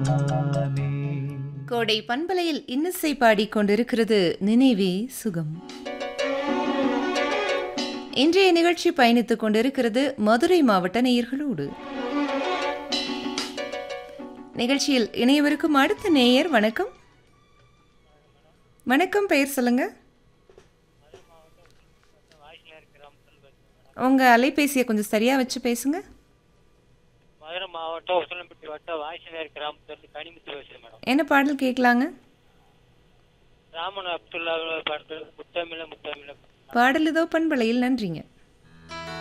நானே கோடை பண்பலையில் இன்னிசை பாடிக் கொண்டிருக்கிறது நினைவே சுகம் இன்றைய நிகழ்ச்சி பயணித்துக் கொண்டிருக்கிறது மதுரை மாவட்ட நேயர்களோடு நிகழ்ச்சியில் இணையவருக்கும் அடுத்த நேயர் வணக்கம் வணக்கம் பெயர் சொல்லுங்க உங்க அலைபேசியை கொஞ்சம் சரியா வச்சு பேசுங்க மதுரை மாவட்டம் உசிலம்பட்டி வட்டம் வாய்ச்சினார் கிராமத்திலிருந்து கனிமுத்து பேசுகிறேன் மேடம் என்ன பாடல் கேட்கலாங்க ராமன் அப்துல்லா படத்தில் முத்தமிழ முத்தமிழ பாடல் ஏதோ பண்பலையில் நன்றிங்க